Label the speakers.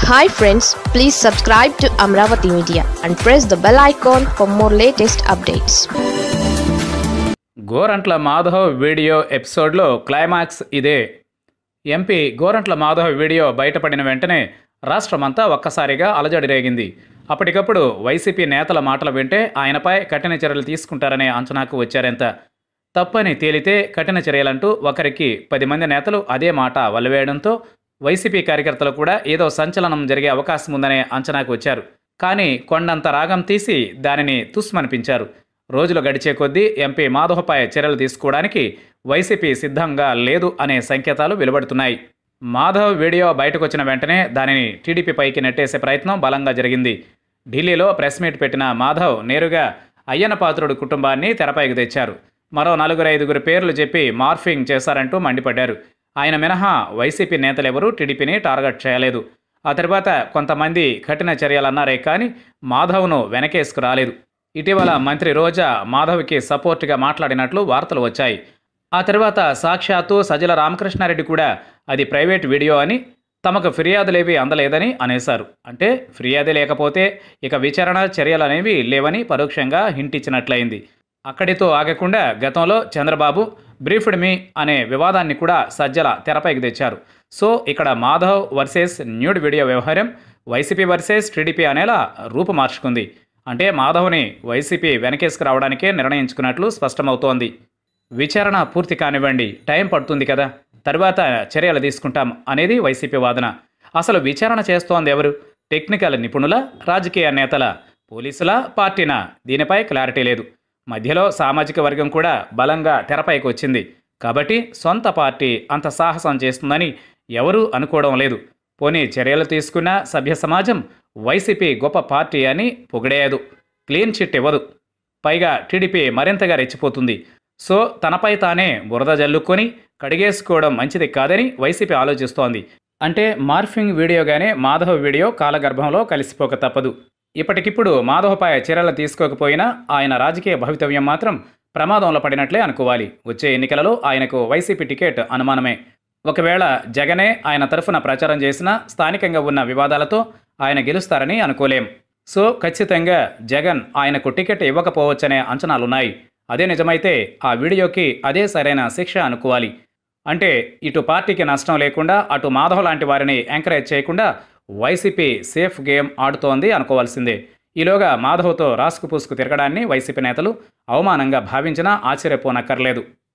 Speaker 1: hi friends please subscribe to Amaravati media and press the bell icon for more latest updates
Speaker 2: Gorantla Madhav video ఎపిసోడ్లో climax ఇదే MP Gorantla Madhav video బయటపడిన వెంటనే రాష్ట్రమంతా ఒక్కసారిగా అలజడి రేగింది అప్పటికప్పుడు వైసీపీ నేతల మాటలు వింటే ఆయనపై కఠిన చర్యలు తీసుకుంటారనే అంచనాకు వచ్చారెంత తప్పని తేలితే కఠిన చర్యలంటూ ఒకరికి పది మంది నేతలు అదే మాట వల్లవేయడంతో వైసీపీ కార్యకర్తలు కూడా ఏదో సంచలనం జరిగే అవకాశం ఉందనే అంచనాకు వచ్చారు కానీ కొండంత రాగం తీసి దానిని తుస్మనిపించారు రోజులు గడిచే కొద్దీ ఎంపీ మాధవ్పై చర్యలు తీసుకోవడానికి వైసీపీ సిద్ధంగా లేదు అనే సంకేతాలు వెలువడుతున్నాయి మాధవ్ వీడియో బయటకొచ్చిన వెంటనే దానిని టీడీపీ పైకి నెట్టేసే ప్రయత్నం బలంగా జరిగింది ఢిల్లీలో ప్రెస్ మీట్ పెట్టిన మాధవ్ నేరుగా అయ్యన పాత్రుడు కుటుంబాన్ని తెరపైకి తెచ్చారు మరో నలుగురు ఐదుగురు పేర్లు చెప్పి మార్ఫింగ్ చేశారంటూ మండిపడ్డారు ఆయన మినహా వైసీపీ నేతలెవరూ టీడీపీని టార్గెట్ చేయలేదు ఆ తర్వాత కొంతమంది కఠిన చర్యలన్నారే కానీ మాధవ్ను వెనకేసుకు రాలేదు ఇటీవల మంత్రి రోజా మాధవ్కి సపోర్ట్గా మాట్లాడినట్లు వార్తలు వచ్చాయి ఆ తర్వాత సాక్షాత్తు సజ్జల రామకృష్ణారెడ్డి కూడా అది ప్రైవేట్ వీడియో అని తమకు ఫిర్యాదులేవి అందలేదని అనేశారు అంటే ఫిర్యాదు లేకపోతే ఇక విచారణ చర్యలు అనేవి లేవని పరోక్షంగా హింట్ ఇచ్చినట్లయింది అక్కడితో ఆగకుండా గతంలో చంద్రబాబు బ్రీఫ్డ్ మీ అనే వివాదాన్ని కూడా సజ్జల తెరపైకి తెచ్చారు సో ఇక్కడ మాధవ్ వర్సెస్ న్యూడ్ వీడియో వ్యవహారం వైసీపీ వర్సెస్ టీడీపీ అనేలా రూపు మార్చుకుంది అంటే మాధవ్ని వైసీపీ వెనకేసుకు రావడానికే నిర్ణయించుకున్నట్లు స్పష్టమవుతోంది విచారణ పూర్తి కానివ్వండి టైం పడుతుంది కదా తర్వాత చర్యలు తీసుకుంటాం అనేది వైసీపీ వాదన అసలు విచారణ చేస్తోంది ఎవరు టెక్నికల్ నిపుణుల రాజకీయ నేతల పోలీసుల పార్టీనా దీనిపై క్లారిటీ లేదు మధ్యలో సామాజిక వర్గం కూడా బలంగా తెరపైకి వచ్చింది కాబట్టి సొంత పార్టీ అంత సాహసం చేస్తుందని ఎవరూ అనుకోవడం లేదు పోనీ చర్యలు తీసుకున్న సభ్య సమాజం వైసీపీ గొప్ప పార్టీ అని పొగిడేయదు క్లీన్ చిట్ ఇవ్వదు పైగా టీడీపీ మరింతగా రెచ్చిపోతుంది సో తనపై తానే బురద జల్లుకొని కడిగేసుకోవడం మంచిది కాదని వైసీపీ ఆలోచిస్తోంది అంటే మార్ఫింగ్ వీడియోగానే మాధవ్ వీడియో కాలగర్భంలో కలిసిపోక తప్పదు ఇప్పటికిప్పుడు మాధవ్పై చర్యలు తీసుకోకపోయినా ఆయన రాజకీయ భవితవ్యం మాత్రం ప్రమాదంలో పడినట్లే అనుకోవాలి వచ్చే ఎన్నికలలో ఆయనకు వైసీపీ టికెట్ అనుమానమే ఒకవేళ జగనే ఆయన తరఫున ప్రచారం చేసినా స్థానికంగా ఉన్న వివాదాలతో ఆయన గెలుస్తారని అనుకోలేం సో ఖచ్చితంగా జగన్ ఆయనకు టికెట్ ఇవ్వకపోవచ్చనే అంచనాలున్నాయి అదే నిజమైతే ఆ వీడియోకి అదే సరైన శిక్ష అనుకోవాలి అంటే ఇటు పార్టీకి నష్టం లేకుండా అటు మాధవ్ లాంటి వారిని ఎంకరేజ్ చేయకుండా వైసీపీ సేఫ్ గేమ్ ఆడుతోంది అనుకోవాల్సిందే ఈలోగా మాధవ్తో రాసుకు పూసుకు తిరగడాన్ని వైసీపీ నేతలు అవమానంగా భావించినా ఆశ్చర్యపోనక్కర్లేదు